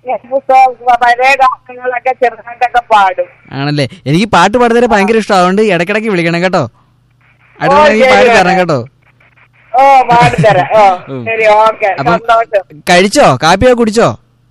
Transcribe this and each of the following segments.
ഞാൻ പുസ്തകം പഴയ ഗാനങ്ങളൊക്കെ ചെറുതായിട്ടൊക്കെ പാടും ആണല്ലേ എനിക്ക് പാട്ട് പാടുന്നതിന് ഭയങ്കര ഇഷ്ടം അതുകൊണ്ട് ഇടയ്ക്കിടയ്ക്ക് വിളിക്കണം കേട്ടോ അടുത്ത ഓ, എനിക്ക് ശരി, പാടി ശരി. തരണം കേട്ടോ ഓ പാടിത്തരാം ഓ ഉം. ശരി ഓക്കെ അപ്പം സന്തോഷം കഴിച്ചോ കാപ്പിയോ കുടിച്ചോ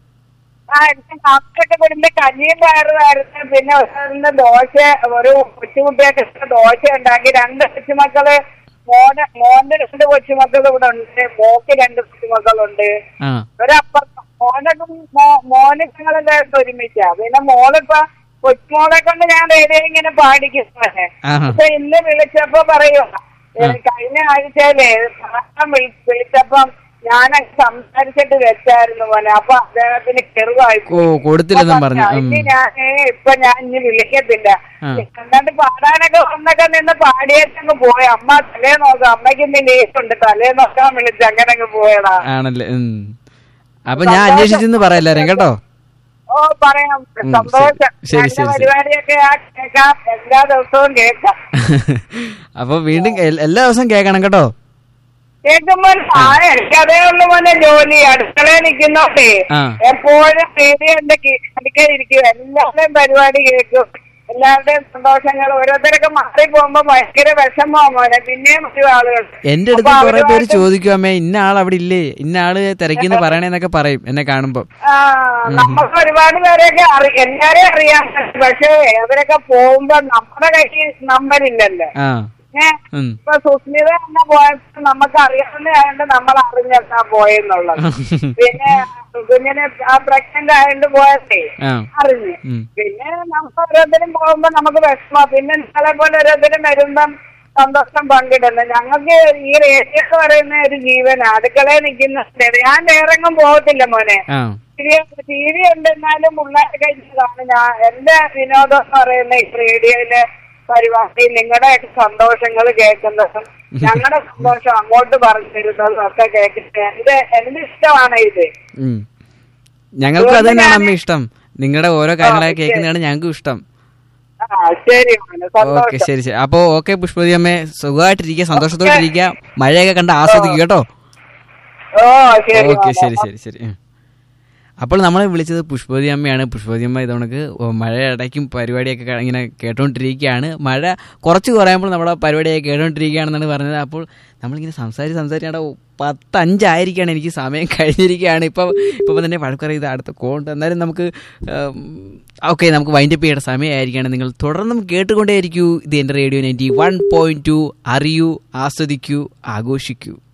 ആ എനിക്ക് കാപ്പിയൊക്കെ കൊടുത്ത് കഞ്ഞിയും പയറുമായിരുന്നു പിന്നെ ഒരു ദോശ ഒരു കൊച്ചുകുട്ടിയൊക്കെ ഇഷ്ടം ദോശ ഉണ്ടാക്കി രണ്ട് കൊച്ചുമക്കള് മോന് മോന്റെ രണ്ട് കൊച്ചുമക്കൾ ഇവിടെ ഉണ്ട് മോക്ക് രണ്ട് കൊച്ചുമക്കളുണ്ട് ആ ഒരപ്പുറത്ത് മോനൊക്കെ മോ- മോന് ഞങ്ങളെല്ലാവരും ഒരുമിച്ചാ പിന്നെ മോളിപ്പോ കൊച്ചുമോളെ കൊണ്ട് ഞാൻ റേഡിയോ ഇങ്ങനെ പാടിക്കുന്നേ ആഹാ. പക്ഷെ ഇന്ന് വിളിച്ചപ്പോ പറയുക കഴിഞ്ഞ ആഴ്ചയില് പാട്ടം വിളി- വിളിച്ചപ്പം ഞാൻ സംസാരിച്ചിട്ട് വെച്ചായിരുന്നു മോനെ അപ്പൊ അദ്ദേഹത്തിന് കെറുവായി ഓ കൊടുത്തില്ലെന്നും പറഞ്ഞു ഉം. ഇനി ഞാൻ ഇപ്പൊ ഞാൻ ഇനി വിളിക്കത്തില്ല ആ. എന്നിട്ട് പാടാനൊക്കെ വന്നൊക്കെ നിന്ന് പാടിയേച്ചങ്ങ് പോയി അമ്മ തലേ നോക്കാം അമ്മയ്ക്ക് ഇന്ന് ലീവുണ്ട് തലേ നോക്കാൻ വിളിച്ച് അങ്ങനെ അങ്ങ് പോയതാ ആണല്ലേ ഉം. അപ്പൊ ഞാൻ അന്വേഷിച്ചെന്ന് പറയാം എല്ലാരും കേട്ടോ ഓ പറയാം ഉം, സന്തോഷം ശരി, ശരി, നല്ല ശരി. പരിപാടിയൊക്കെ ആ കേൾക്കാം എല്ലാ ദിവസവും കേൾക്കാം അപ്പൊ വീണ്ടും എൽ- എല്ലാ ദിവസവും കേൾക്കണം കേട്ടോ കേൾക്കുമ്പോൾ ആ എനിക്ക് അതേ ഉള്ളു മോനെ ജോലി അടുക്കളയിൽ നിൽക്കുന്നോണ്ടേ ആ. എപ്പോഴും റേഡിയോ എന്റെ അടുക്കലിരിക്കും എല്ലാവരുടെയും പരിപാടി കേൾക്കും എല്ലാവരുടെയും സന്തോഷങ്ങൾ ഓരോരുത്തരൊക്കെ മാറി പോകുമ്പോ ഭയങ്കര വിഷമോ മോനെ പിന്നെയും മറ്റു ആളുകൾ എന്റെ അടുത്ത് അപ്പൊ കുറെ പേര് അവരുമായിട്ട് ചോദിക്കും അമ്മേ ഇന്ന ആൾ അവിടെ ഇല്ലേ ഇന്ന ആള് തിരക്കിന്ന് പറയണേന്നൊക്കെ പറയും എന്നെ കാണുമ്പോ ആ നമുക്ക് ഒരുപാട് പേരെയൊക്കെ അറി എല്ലാരെയും അറിയാൻ പറ്റും പക്ഷേ അവരൊക്കെ പോകുമ്പോ നമ്മുടെ കയ്യിൽ നമ്പർ ഇല്ലല്ലോ ആ ഏ ഉം. ഇപ്പൊ സുസ്മിത തന്നെ പോയപ്പോ നമുക്ക് അറിയാവുന്നതായോണ്ട് നമ്മൾ അറിഞ്ഞാ പോയെന്നുള്ളത് പിന്നെ കുഞ്ഞിനെ ആ പ്രഗ്നന്റ് ആയതുകൊണ്ട് പോയതേ ആ അറിഞ്ഞു ഉം. പിന്നെ നമുക്ക് ഓരോരുത്തരും പോകുമ്പോ നമുക്ക് വിഷമ പിന്നെ നിങ്ങളെ പോലെ ഓരോരുത്തരും വരുമ്പം സന്തോഷം പങ്കിടുന്നു ഞങ്ങൾക്ക് ഈ റേഡിയോ എന്ന് പറയുന്ന ഒരു ജീവനാ അടുക്കളയിൽ നിൽക്കുന്ന ഞാൻ വേറെങ്ങും പോകത്തില്ല മോനെ ആ ടി വി ഉണ്ടെന്നാലും പിള്ളേരെ കഴിഞ്ഞതാണ് ഞാൻ എന്റെ വിനോദം എന്ന് പറയുന്ന ഈ റേഡിയോയിലെ പരിപാടി നിങ്ങളുടെ സന്തോഷങ്ങൾ കേൾക്കുന്നതും ഞങ്ങളുടെ സന്തോഷം അങ്ങോട്ട് പറഞ്ഞു തരുന്നതും ഒക്കെ കേൾക്കുന്നത് എന്റെ എന്റെ ഇഷ്ടമാണ് ഇത് ഉം. ഞങ്ങൾക്കും അത് തന്നെയാണ് അമ്മ ഇഷ്ടം നിങ്ങളുടെ ഓരോ കാര്യങ്ങളൊക്കെ കേൾക്കുന്നതാണ് ഞങ്ങൾക്കും ഇഷ്ടം ആ ശരി മോനെ ഓക്കെ സന്തോഷം ശരി ശരി അപ്പോ ഓക്കെ പുഷ്പതി അമ്മേ സുഖമായിട്ടിരിക്കുക സന്തോഷത്തോടെ ഇരിക്കുക മഴയൊക്കെ കണ്ട് ആസ്വദിക്കുക കേട്ടോ ഓ ശരി ഓക്കെ മോനെ. ശരി ശരി ശരി ഉം. അപ്പോൾ നമ്മൾ വിളിച്ചത് പുഷ്പവതി അമ്മയാണ് പുഷ്പവതി അമ്മ ഇതോണക്ക് മഴ ഇടയ്ക്കും പരിപാടിയൊക്കെ ക- ഇങ്ങനെ കേട്ടോണ്ടിരിക്കുകയാണ് മഴ കുറച്ച് കുറയുമ്പോൾ നമ്മുടെ പരിപാടിയൊക്കെ കേട്ടോണ്ടിരിക്കുകയാണെന്നാണ് പറഞ്ഞത് അപ്പോൾ നമ്മളിങ്ങനെ സംസാരിച്ച് സംസാരിച്ചാണ് പത്തഞ്ചായിരിക്കുകയാണ് എനിക്ക് സമയം കഴിഞ്ഞിരിക്കുകയാണ് ഇപ്പോൾ ഇപ്പോൾ തന്നെ വഴക്കറി ഇത് അടുത്ത കോണ്ട് എന്നാലും നമുക്ക് ഓക്കെ നമുക്ക് വൈൻഡപ്പ് ചെയ്യേണ്ട സമയമായിരിക്കുകയാണ് നിങ്ങൾ തുടർന്നും കേട്ടുകൊണ്ടേയിരിക്കൂ ഇത് എൻ്റെ radio ninety one point two അറിയൂ ആസ്വദിക്കൂ ആഘോഷിക്കൂ